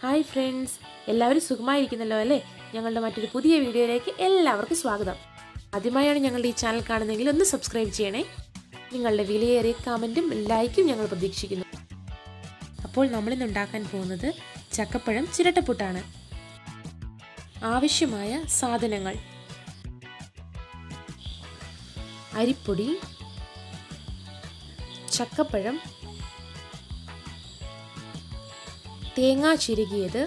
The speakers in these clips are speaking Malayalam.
ഹായ് ഫ്രണ്ട്സ് എല്ലാവരും സുഖമായിരിക്കുന്നല്ലോ അല്ലേ ഞങ്ങളുടെ മറ്റൊരു പുതിയ വീഡിയോയിലേക്ക് എല്ലാവർക്കും സ്വാഗതം ആദ്യമായാണ് ഞങ്ങളുടെ ഈ ചാനൽ കാണുന്നതെങ്കിൽ ഒന്ന് സബ്സ്ക്രൈബ് ചെയ്യണേ നിങ്ങളുടെ വിലയേറിയ കമൻറ്റും ലൈക്കും ഞങ്ങൾ പ്രതീക്ഷിക്കുന്നു അപ്പോൾ നമ്മളിന്ന് ഉണ്ടാക്കാൻ പോകുന്നത് ചക്കപ്പഴം ചിരട്ടപ്പുട്ടാണ് ആവശ്യമായ സാധനങ്ങൾ അരിപ്പൊടി ചക്കപ്പഴം തേങ്ങ ചിരുകിയത്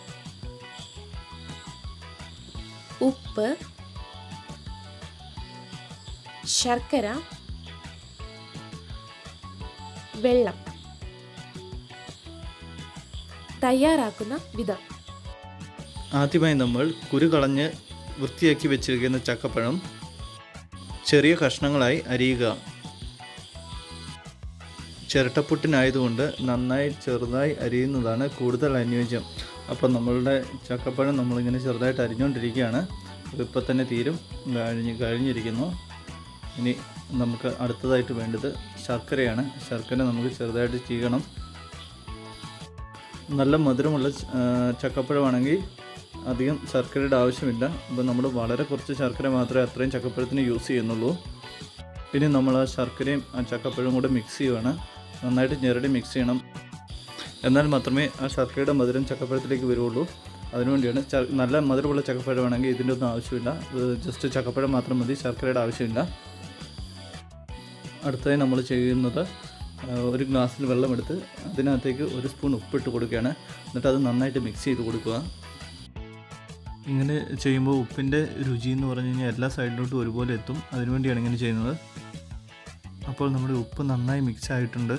ഉപ്പ് ശർക്കര വെള്ളം തയ്യാറാക്കുന്ന വിധം ആദ്യമായി നമ്മൾ കുരു കളഞ്ഞ് വൃത്തിയാക്കി വെച്ചിരിക്കുന്ന ചക്കപ്പഴം ചെറിയ കഷ്ണങ്ങളായി അരിയുക ചിരട്ടപ്പുട്ടിനായതുകൊണ്ട് നന്നായി ചെറുതായി അരിയുന്നതാണ് കൂടുതൽ അനുയോജ്യം അപ്പോൾ നമ്മളുടെ ചക്കപ്പഴം നമ്മളിങ്ങനെ ചെറുതായിട്ട് അരിഞ്ഞുകൊണ്ടിരിക്കുകയാണ് ഇപ്പോൾ തന്നെ തീരും കഴിഞ്ഞ് കഴിഞ്ഞിരിക്കുന്നു ഇനി നമുക്ക് അടുത്തതായിട്ട് വേണ്ടത് ശർക്കരയാണ് ശർക്കര നമുക്ക് ചെറുതായിട്ട് ചെയ്യണം നല്ല മധുരമുള്ള ആ, ചക്കപ്പഴമാണെങ്കിൽ അധികം ശർക്കരയുടെ ആവശ്യമില്ല അപ്പോൾ നമ്മൾ വളരെ കുറച്ച് ശർക്കര മാത്രമേ അത്രയും ചക്കപ്പഴത്തിന് യൂസ് ചെയ്യുന്നുള്ളൂ പിന്നെ നമ്മൾ ആ ശർക്കരയും ആ ചക്കപ്പഴവും കൂടെ മിക്സ് ചെയ്യുവാണ് നന്നായിട്ട് ഞെരടി മിക്സ് ചെയ്യണം എന്നാൽ മാത്രമേ ആ ശർക്കരയുടെ മധുരം ചക്കപ്പഴത്തിലേക്ക് വരുള്ളൂ അതിനുവേണ്ടിയാണ് ച നല്ല മധുരമുള്ള ചക്കപ്പഴമാണെങ്കിൽ ഇതിൻ്റെ ഒന്നും ആവശ്യമില്ല ഇത് ജസ്റ്റ് ചക്കപ്പഴം മാത്രം മതി ശർക്കരയുടെ ആവശ്യമില്ല അടുത്തതായി നമ്മൾ ചെയ്യുന്നത് ആ, ഒരു ഗ്ലാസ്സിൽ വെള്ളമെടുത്ത് അതിനകത്തേക്ക് ഒരു സ്പൂൺ ഉപ്പിട്ട് കൊടുക്കുകയാണ് എന്നിട്ട് അത് നന്നായിട്ട് മിക്സ് ചെയ്ത് കൊടുക്കുക ഇങ്ങനെ ചെയ്യുമ്പോൾ ഉപ്പിൻ്റെ രുചി എന്ന് പറഞ്ഞു കഴിഞ്ഞാൽ എല്ലാ സൈഡിലോട്ടും ഒരുപോലെ എത്തും അതിനുവേണ്ടിയാണ് ഇങ്ങനെ ചെയ്യുന്നത് അപ്പോൾ നമ്മുടെ ഉപ്പ് നന്നായി മിക്സ് ആയിട്ടുണ്ട്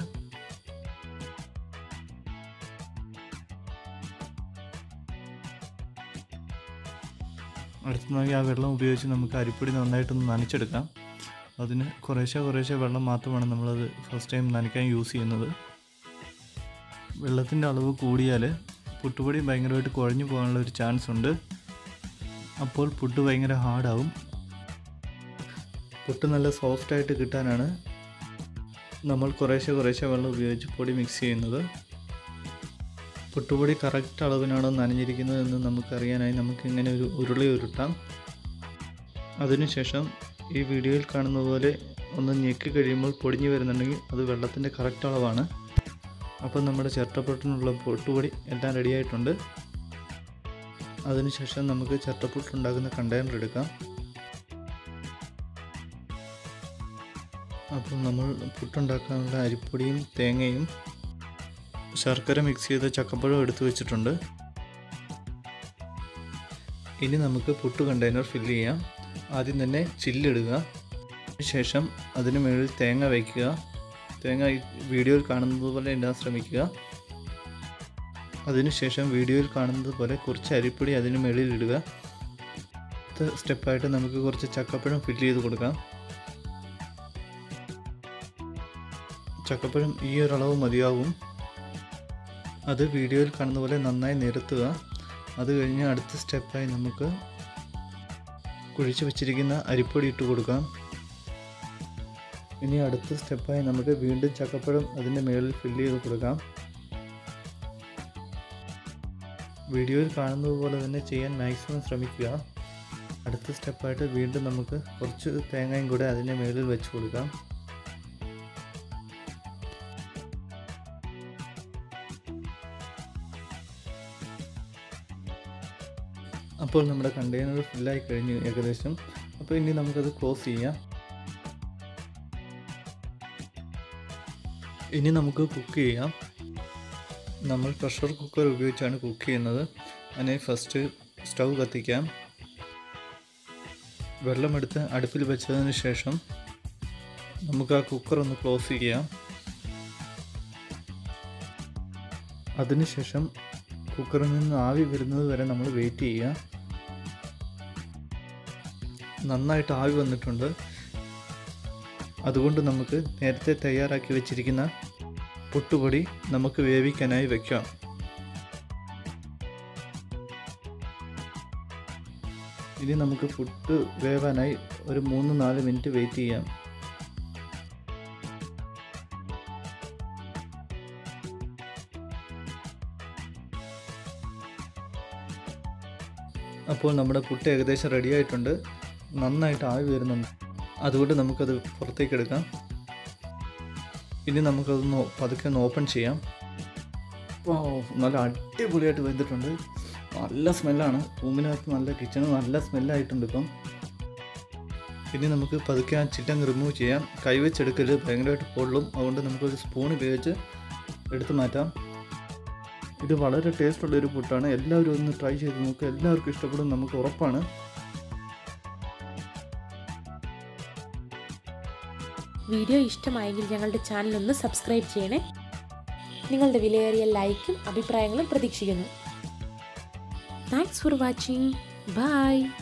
അടുത്തതായി ആ വെള്ളം ഉപയോഗിച്ച് നമുക്ക് അരിപ്പൊടി നന്നായിട്ടൊന്ന് നനച്ചെടുക്കാം അതിന് കുറേശ്ശെ കുറേശ്ശെ വെള്ളം മാത്രമാണ് നമ്മളത് ഫസ്റ്റ് ടൈം നനയ്ക്കാൻ യൂസ് ചെയ്യുന്നത് വെള്ളത്തിൻ്റെ അളവ് കൂടിയാൽ പുട്ടുപൊടി ഭയങ്കരമായിട്ട് കുഴഞ്ഞു പോകാനുള്ള ഒരു ചാൻസ് ഉണ്ട് അപ്പോൾ പുട്ട് ഭയങ്കര ഹാർഡാവും പുട്ട് നല്ല സോഫ്റ്റായിട്ട് കിട്ടാനാണ് നമ്മൾ കുറേശ്ശെ കുറേശ്ശെ വെള്ളം ഉപയോഗിച്ച് പൊടി മിക്സ് ചെയ്യുന്നത് പുട്ടുപൊടി കറക്റ്റ് അളവിനാണോ നനഞ്ഞിരിക്കുന്നത് എന്ന് നമുക്കറിയാനായി നമുക്ക് ഇങ്ങനെ ഒരു ഉരുളി ഉരുട്ടാം അതിനുശേഷം ഈ വീഡിയോയിൽ കാണുന്ന പോലെ ഒന്ന് ഞെക്കി കഴിയുമ്പോൾ പൊടിഞ്ഞു വരുന്നുണ്ടെങ്കിൽ അത് വെള്ളത്തിൻ്റെ കറക്റ്റ് അളവാണ് അപ്പം നമ്മുടെ ചിരട്ടപ്പൊട്ടിനുള്ള പൊട്ടുപൊടി എല്ലാം റെഡിയായിട്ടുണ്ട് അതിനുശേഷം നമുക്ക് ചിരട്ടപ്പൊട്ടുണ്ടാക്കുന്ന കണ്ടെയ്നർ എടുക്കാം അപ്പം നമ്മൾ പുട്ടുണ്ടാക്കാനുള്ള അരിപ്പൊടിയും തേങ്ങയും ശർക്കര മിക്സ് ചെയ്ത ചക്കപ്പഴം എടുത്തു വെച്ചിട്ടുണ്ട് ഇനി നമുക്ക് പുട്ട് കണ്ടെയ്നർ ഫില്ല് ചെയ്യാം ആദ്യം തന്നെ ചില്ലിടുക ശേഷം അതിന് മുകളിൽ തേങ്ങ വയ്ക്കുക തേങ്ങ ഈ വീഡിയോയിൽ കാണുന്നത് പോലെ ഇടാൻ ശ്രമിക്കുക അതിനുശേഷം വീഡിയോയിൽ കാണുന്നത് പോലെ കുറച്ച് അരിപ്പൊടി അതിന് മുകളിൽ ഇടുക അടുത്ത സ്റ്റെപ്പായിട്ട് നമുക്ക് കുറച്ച് ചക്കപ്പഴം ഫില്ല് ചെയ്ത് കൊടുക്കാം ചക്കപ്പഴം ഈ ഒരളവ് മതിയാവും അത് വീഡിയോയിൽ കാണുന്ന പോലെ നന്നായി നിരത്തുക അത് കഴിഞ്ഞ് അടുത്ത സ്റ്റെപ്പായി നമുക്ക് കുഴിച്ച് വെച്ചിരിക്കുന്ന അരിപ്പൊടി ഇട്ട് കൊടുക്കാം ഇനി അടുത്ത സ്റ്റെപ്പായി നമുക്ക് വീണ്ടും ചക്കപ്പഴം അതിൻ്റെ മുകളിൽ ഫില്ല് ചെയ്ത് കൊടുക്കാം വീഡിയോയിൽ കാണുന്നത് പോലെ തന്നെ ചെയ്യാൻ മാക്സിമം ശ്രമിക്കുക അടുത്ത സ്റ്റെപ്പായിട്ട് വീണ്ടും നമുക്ക് കുറച്ച് തേങ്ങയും കൂടെ അതിൻ്റെ മുകളിൽ വെച്ച് കൊടുക്കാം അപ്പോൾ നമ്മുടെ കണ്ടെയ്നർ ഫില്ലായി കഴിഞ്ഞു ഏകദേശം അപ്പോൾ ഇനി നമുക്കത് ക്ലോസ് ചെയ്യാം ഇനി നമുക്ക് കുക്ക് ചെയ്യാം നമ്മൾ പ്രഷർ കുക്കർ ഉപയോഗിച്ചാണ് കുക്ക് ചെയ്യുന്നത് അതിനെ ഫസ്റ്റ് സ്റ്റൗ കത്തിക്കാം വെള്ളമെടുത്ത് അടുപ്പിൽ വെച്ചതിന് ശേഷം നമുക്ക് ആ കുക്കർ ഒന്ന് ക്ലോസ് ചെയ്യാം അതിനുശേഷം കുക്കറിൽ നിന്ന് ആവി വരുന്നത് വരെ നമ്മൾ വെയിറ്റ് ചെയ്യുക നന്നായിട്ട് ആവി വന്നിട്ടുണ്ട് അതുകൊണ്ട് നമുക്ക് നേരത്തെ തയ്യാറാക്കി വെച്ചിരിക്കുന്ന പുട്ടുപൊടി നമുക്ക് വേവിക്കാനായി വെക്കാം ഇനി നമുക്ക് പുട്ട് വേവാനായി ഒരു മൂന്ന് നാല് മിനിറ്റ് വെയിറ്റ് ചെയ്യാം അപ്പോൾ നമ്മുടെ പുട്ട് ഏകദേശം റെഡി ആയിട്ടുണ്ട് നന്നായിട്ട് ആവി വരുന്നുണ്ട് അതുകൊണ്ട് നമുക്കത് പുറത്തേക്ക് എടുക്കാം ഇനി നമുക്കതൊന്ന് പതുക്കെ ഒന്ന് ഓപ്പൺ ചെയ്യാം ഓ നല്ല അടിപൊളിയായിട്ട് വെന്തിട്ടുണ്ട് നല്ല സ്മെല്ലാണ് റൂമിനകത്ത് നല്ല കിച്ചണ് നല്ല സ്മെല്ലായിട്ടുണ്ട് ഇപ്പം ഇനി നമുക്ക് പതുക്കെ ആ ചിക്കൻ റിമൂവ് ചെയ്യാം കൈവച്ചെടുക്കരുത് ഭയങ്കരമായിട്ട് പൊള്ളും അതുകൊണ്ട് നമുക്കൊരു സ്പൂൺ ഉപയോഗിച്ച് എടുത്ത് മാറ്റാം ഇത് വളരെ ടേസ്റ്റുള്ള ഒരു പുട്ടാണ് എല്ലാവരും ഒന്ന് ട്രൈ ചെയ്ത് നോക്കുക എല്ലാവർക്കും ഇഷ്ടപ്പെടും നമുക്ക് ഉറപ്പാണ് വീഡിയോ ഇഷ്ടമായെങ്കിൽ ഞങ്ങളുടെ ചാനൽ ഒന്ന് സബ്സ്ക്രൈബ് ചെയ്യണേ നിങ്ങളുടെ വിലയേറിയ ലൈക്കും അഭിപ്രായങ്ങളും പ്രതീക്ഷിക്കുന്നു താങ്ക്സ് ഫോർ വാച്ചിങ് ബൈ